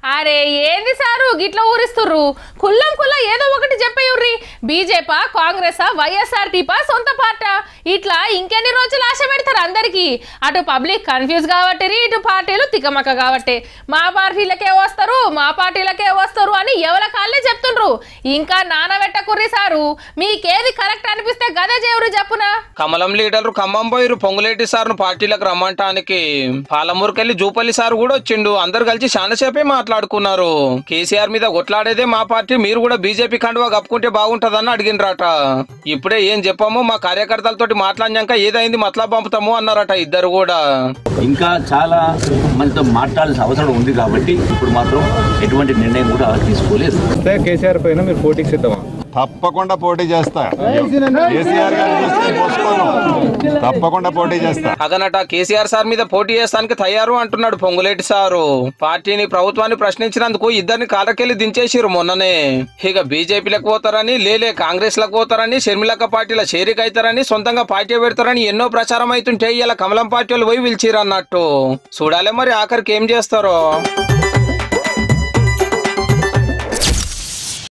అరే ఏంది సారు గిట్ల ఊరిస్తుర్రు కుల్లం కుల్ల ఏదో ఒకటి చెప్పేయుర్రి బీజేపా కాంగ్రెస్ వైఎస్ఆర్ టీపా సొంత పార్టా ఇట్లా ఇంకెన్ని రోజులు ఆశ పెడతారు అందరికి అటు పబ్లిక్ కన్ఫ్యూజ్ కాబట్టి ఇటు పార్టీలు తికమక కాబట్టి మా పార్టీలకే వస్తారు మా పార్టీలకే వస్తారు అని ఎవరి కాళ్ళే చెప్తుండ్రు ఇంకా నానబెట్టకుర్రి సారు మీకేది కరెక్ట్ అనిపిస్తే గదే దేవుడు చెప్పునా కమలం లీడర్లు ఖమ్మం పోయిరు పొంగులేటి సార్ను పార్టీలకు రమ్మంటానికి పాలమూరుకెళ్లి జూపల్లి సార్ కూడా వచ్చిండు అందరు కలిసి చాలాసేపే మాట్లాడుకున్నారు కేసీఆర్ మీద కొట్లాడేదే మా పార్టీ మీరు కూడా బీజేపీ కండువా కప్పుకుంటే బాగుంటదని అడిగినరాట ఇప్పుడే ఏం చెప్పామో మా కార్యకర్తలతోటి మాట్లాడినాక ఏదైంది మతలా పంపుతాము అన్నారట ఇద్దరు కూడా ఇంకా చాలా మనతో మాట్లాడాల్సిన అవసరం ఉంది కాబట్టి ఇప్పుడు మాత్రం ఎటువంటి నిర్ణయం కూడా తీసుకోలేదు వస్తే కేసీఆర్ పైన మీరు పోటీకి సిద్ధమా తప్పకుండా పోటీ చేస్తా కేసీఆర్ గారు చూస్తే పోసుకోను తప్పకుండా పోటీ చేస్తా అగనట కేసీఆర్ సార్ మీద పోటీ చేస్తానికి తయారు అంటున్నాడు పొంగులేటి సారు పార్టీని ప్రభుత్వాన్ని ప్రశ్నించినందుకు ఇద్దరిని కాలకెళ్లి దించేసిరు మొన్ననే ఇక బీజేపీలకు పోతారని లేలే కాంగ్రెస్ లకు పోతారని షర్మిలక్క పార్టీల చేరిక అవుతారని సొంతంగా పార్టీ పెడతారని ఎన్నో ప్రచారం అవుతుంటే ఇలా కమలం పార్టీ వాళ్ళు పోయి పిలిచిరు అన్నట్టు చూడాలి మరి ఆఖరికి ఏం చేస్తారో